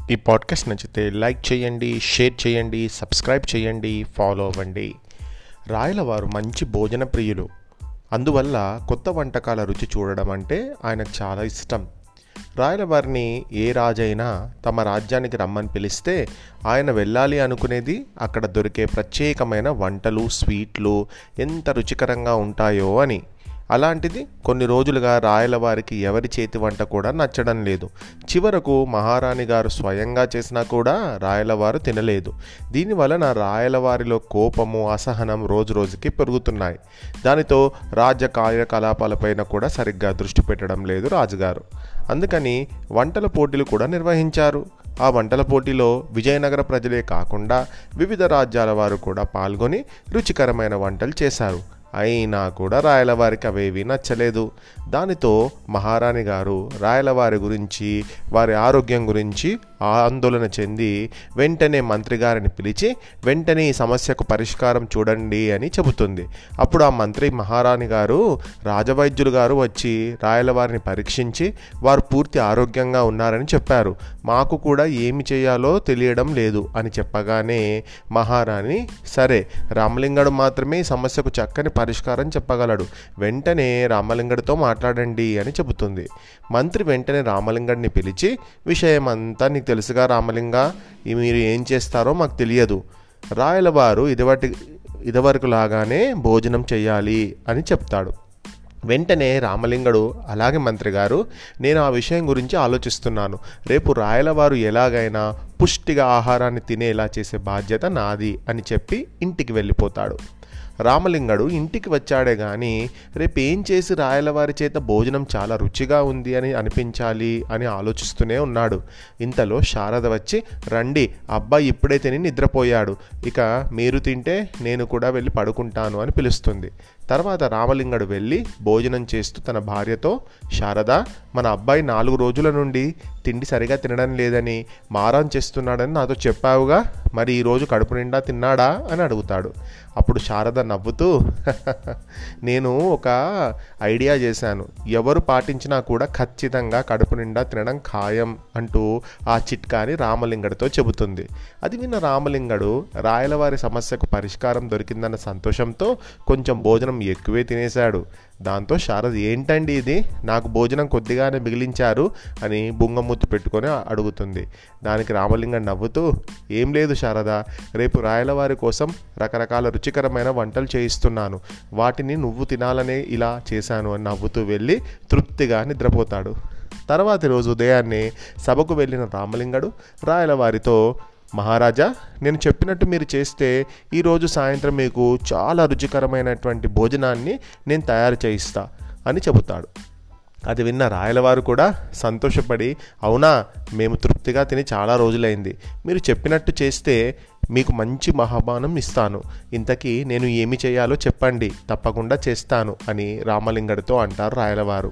ఈ పాడ్కాస్ట్ నచ్చితే లైక్ చేయండి షేర్ చేయండి సబ్స్క్రైబ్ చేయండి ఫాలో అవ్వండి రాయలవారు మంచి భోజన ప్రియులు అందువల్ల కొత్త వంటకాల రుచి చూడడం అంటే ఆయనకు చాలా ఇష్టం రాయలవారిని ఏ రాజైనా తమ రాజ్యానికి రమ్మని పిలిస్తే ఆయన వెళ్ళాలి అనుకునేది అక్కడ దొరికే ప్రత్యేకమైన వంటలు స్వీట్లు ఎంత రుచికరంగా ఉంటాయో అని అలాంటిది కొన్ని రోజులుగా రాయలవారికి ఎవరి చేతి వంట కూడా నచ్చడం లేదు చివరకు మహారాణి గారు స్వయంగా చేసినా కూడా రాయలవారు తినలేదు దీనివలన రాయలవారిలో కోపము అసహనం రోజు రోజుకి పెరుగుతున్నాయి దానితో రాజ్య కార్యకలాపాలపైన కూడా సరిగ్గా దృష్టి పెట్టడం లేదు రాజుగారు అందుకని వంటల పోటీలు కూడా నిర్వహించారు ఆ వంటల పోటీలో విజయనగర ప్రజలే కాకుండా వివిధ రాజ్యాల వారు కూడా పాల్గొని రుచికరమైన వంటలు చేశారు అయినా కూడా రాయలవారికి అవేవి నచ్చలేదు దానితో మహారాణి గారు రాయలవారి గురించి వారి ఆరోగ్యం గురించి ఆందోళన చెంది వెంటనే మంత్రి గారిని పిలిచి వెంటనే ఈ సమస్యకు పరిష్కారం చూడండి అని చెబుతుంది అప్పుడు ఆ మంత్రి మహారాణి గారు రాజవైద్యులు గారు వచ్చి రాయలవారిని పరీక్షించి వారు పూర్తి ఆరోగ్యంగా ఉన్నారని చెప్పారు మాకు కూడా ఏమి చేయాలో తెలియడం లేదు అని చెప్పగానే మహారాణి సరే రామలింగడు మాత్రమే ఈ సమస్యకు చక్కని పరిష్కారం చెప్పగలడు వెంటనే రామలింగడితో మాట్లాడండి అని చెబుతుంది మంత్రి వెంటనే రామలింగడిని పిలిచి విషయమంతా నీకు తెలుసుగా రామలింగ మీరు ఏం చేస్తారో మాకు తెలియదు రాయలవారు ఇదివటి ఇదివరకు లాగానే భోజనం చెయ్యాలి అని చెప్తాడు వెంటనే రామలింగడు అలాగే మంత్రి గారు నేను ఆ విషయం గురించి ఆలోచిస్తున్నాను రేపు రాయలవారు ఎలాగైనా పుష్టిగా ఆహారాన్ని తినేలా చేసే బాధ్యత నాది అని చెప్పి ఇంటికి వెళ్ళిపోతాడు రామలింగడు ఇంటికి వచ్చాడే కానీ రేపు ఏం చేసి రాయలవారి చేత భోజనం చాలా రుచిగా ఉంది అని అనిపించాలి అని ఆలోచిస్తూనే ఉన్నాడు ఇంతలో శారద వచ్చి రండి అబ్బాయి ఇప్పుడే తిని నిద్రపోయాడు ఇక మీరు తింటే నేను కూడా వెళ్ళి పడుకుంటాను అని పిలుస్తుంది తర్వాత రామలింగడు వెళ్ళి భోజనం చేస్తూ తన భార్యతో శారద మన అబ్బాయి నాలుగు రోజుల నుండి తిండి సరిగా తినడం లేదని మారం చేస్తున్నాడని నాతో చెప్పావుగా మరి ఈరోజు కడుపు నిండా తిన్నాడా అని అడుగుతాడు అప్పుడు శారద నవ్వుతూ నేను ఒక ఐడియా చేశాను ఎవరు పాటించినా కూడా ఖచ్చితంగా కడుపు నిండా తినడం ఖాయం అంటూ ఆ చిట్కాని రామలింగడితో చెబుతుంది అది విన్న రామలింగడు రాయలవారి సమస్యకు పరిష్కారం దొరికిందన్న సంతోషంతో కొంచెం భోజనం ఎక్కువే తినేశాడు దాంతో శారద ఏంటండి ఇది నాకు భోజనం కొద్దిగానే మిగిలించారు అని బుంగమూతి పెట్టుకొని అడుగుతుంది దానికి రామలింగం నవ్వుతూ ఏం లేదు శారద రేపు రాయలవారి కోసం రకరకాల రుచికరమైన వంటలు చేయిస్తున్నాను వాటిని నువ్వు తినాలనే ఇలా చేశాను అని నవ్వుతూ వెళ్ళి తృప్తిగా నిద్రపోతాడు తర్వాతి రోజు ఉదయాన్నే సభకు వెళ్ళిన రామలింగడు రాయలవారితో మహారాజా నేను చెప్పినట్టు మీరు చేస్తే ఈరోజు సాయంత్రం మీకు చాలా రుచికరమైనటువంటి భోజనాన్ని నేను తయారు చేయిస్తా అని చెబుతాడు అది విన్న రాయలవారు కూడా సంతోషపడి అవునా మేము తృప్తిగా తిని చాలా రోజులైంది మీరు చెప్పినట్టు చేస్తే మీకు మంచి మహాబానం ఇస్తాను ఇంతకీ నేను ఏమి చేయాలో చెప్పండి తప్పకుండా చేస్తాను అని రామలింగడితో అంటారు రాయలవారు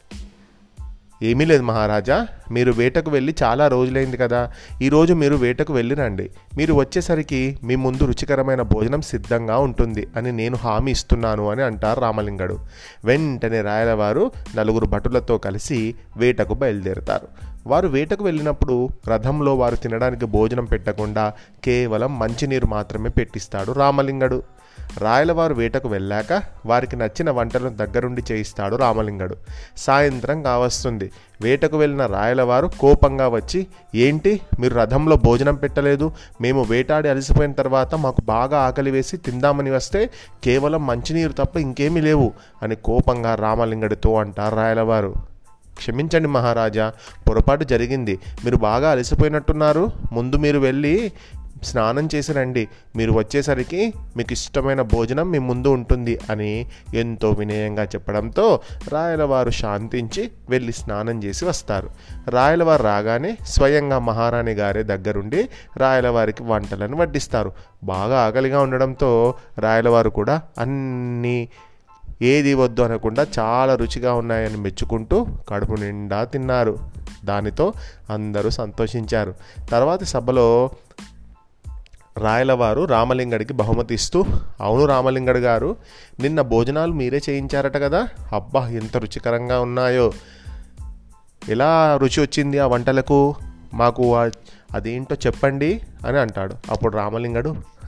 ఏమీ లేదు మహారాజా మీరు వేటకు వెళ్ళి చాలా రోజులైంది కదా ఈరోజు మీరు వేటకు వెళ్ళిరండి మీరు వచ్చేసరికి మీ ముందు రుచికరమైన భోజనం సిద్ధంగా ఉంటుంది అని నేను హామీ ఇస్తున్నాను అని అంటారు రామలింగడు వెంటనే రాయలవారు నలుగురు భటులతో కలిసి వేటకు బయలుదేరుతారు వారు వేటకు వెళ్ళినప్పుడు రథంలో వారు తినడానికి భోజనం పెట్టకుండా కేవలం మంచినీరు మాత్రమే పెట్టిస్తాడు రామలింగడు రాయలవారు వేటకు వెళ్ళాక వారికి నచ్చిన వంటలను దగ్గరుండి చేయిస్తాడు రామలింగడు సాయంత్రం కావస్తుంది వేటకు వెళ్ళిన రాయలవారు కోపంగా వచ్చి ఏంటి మీరు రథంలో భోజనం పెట్టలేదు మేము వేటాడి అలసిపోయిన తర్వాత మాకు బాగా ఆకలి వేసి తిందామని వస్తే కేవలం మంచినీరు తప్ప ఇంకేమీ లేవు అని కోపంగా రామలింగడితో అంటారు రాయలవారు క్షమించండి మహారాజా పొరపాటు జరిగింది మీరు బాగా అలసిపోయినట్టున్నారు ముందు మీరు వెళ్ళి స్నానం చేసి రండి మీరు వచ్చేసరికి మీకు ఇష్టమైన భోజనం మీ ముందు ఉంటుంది అని ఎంతో వినయంగా చెప్పడంతో రాయలవారు శాంతించి వెళ్ళి స్నానం చేసి వస్తారు రాయలవారు రాగానే స్వయంగా మహారాణి గారే దగ్గరుండి రాయలవారికి వంటలను వడ్డిస్తారు బాగా ఆకలిగా ఉండడంతో రాయలవారు కూడా అన్నీ ఏది వద్దు అనకుండా చాలా రుచిగా ఉన్నాయని మెచ్చుకుంటూ కడుపు నిండా తిన్నారు దానితో అందరూ సంతోషించారు తర్వాతి సభలో రాయలవారు రామలింగడికి బహుమతి ఇస్తూ అవును రామలింగడు గారు నిన్న భోజనాలు మీరే చేయించారట కదా అబ్బా ఎంత రుచికరంగా ఉన్నాయో ఎలా రుచి వచ్చింది ఆ వంటలకు మాకు ఆ- అదేంటో చెప్పండి అని అంటాడు అప్పుడు రామలింగడు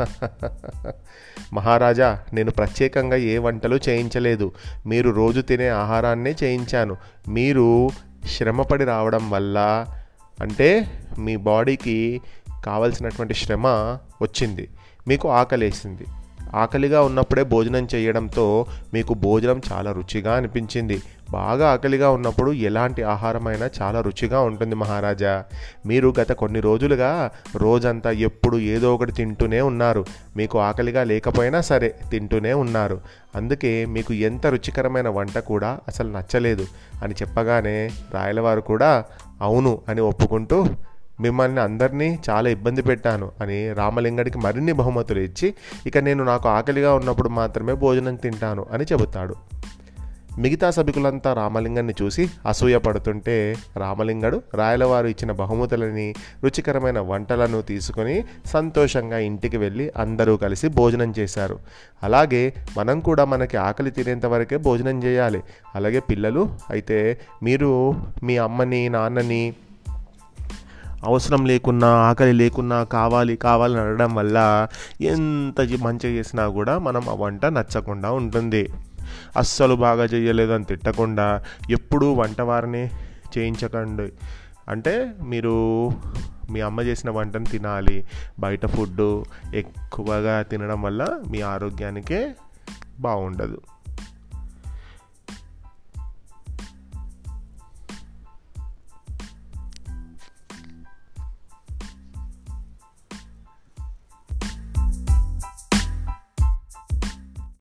మహారాజా నేను ప్రత్యేకంగా ఏ వంటలు చేయించలేదు మీరు రోజు తినే ఆహారాన్నే చేయించాను మీరు శ్రమపడి రావడం వల్ల అంటే మీ బాడీకి కావలసినటువంటి శ్రమ వచ్చింది మీకు ఆకలేసింది ఆకలిగా ఉన్నప్పుడే భోజనం చేయడంతో మీకు భోజనం చాలా రుచిగా అనిపించింది బాగా ఆకలిగా ఉన్నప్పుడు ఎలాంటి ఆహారమైనా చాలా రుచిగా ఉంటుంది మహారాజా మీరు గత కొన్ని రోజులుగా రోజంతా ఎప్పుడు ఏదో ఒకటి తింటూనే ఉన్నారు మీకు ఆకలిగా లేకపోయినా సరే తింటూనే ఉన్నారు అందుకే మీకు ఎంత రుచికరమైన వంట కూడా అసలు నచ్చలేదు అని చెప్పగానే రాయలవారు కూడా అవును అని ఒప్పుకుంటూ మిమ్మల్ని అందరినీ చాలా ఇబ్బంది పెట్టాను అని రామలింగడికి మరిన్ని బహుమతులు ఇచ్చి ఇక నేను నాకు ఆకలిగా ఉన్నప్పుడు మాత్రమే భోజనం తింటాను అని చెబుతాడు మిగతా సభికులంతా రామలింగాన్ని చూసి అసూయ పడుతుంటే రామలింగడు రాయలవారు ఇచ్చిన బహుమతులని రుచికరమైన వంటలను తీసుకొని సంతోషంగా ఇంటికి వెళ్ళి అందరూ కలిసి భోజనం చేశారు అలాగే మనం కూడా మనకి ఆకలి తినేంత వరకే భోజనం చేయాలి అలాగే పిల్లలు అయితే మీరు మీ అమ్మని నాన్నని అవసరం లేకున్నా ఆకలి లేకున్నా కావాలి కావాలని అడగడం వల్ల ఎంత మంచిగా చేసినా కూడా మనం ఆ వంట నచ్చకుండా ఉంటుంది అస్సలు బాగా చేయలేదు అని తిట్టకుండా ఎప్పుడూ వంటవారిని చేయించకండి అంటే మీరు మీ అమ్మ చేసిన వంటను తినాలి బయట ఫుడ్ ఎక్కువగా తినడం వల్ల మీ ఆరోగ్యానికే బాగుండదు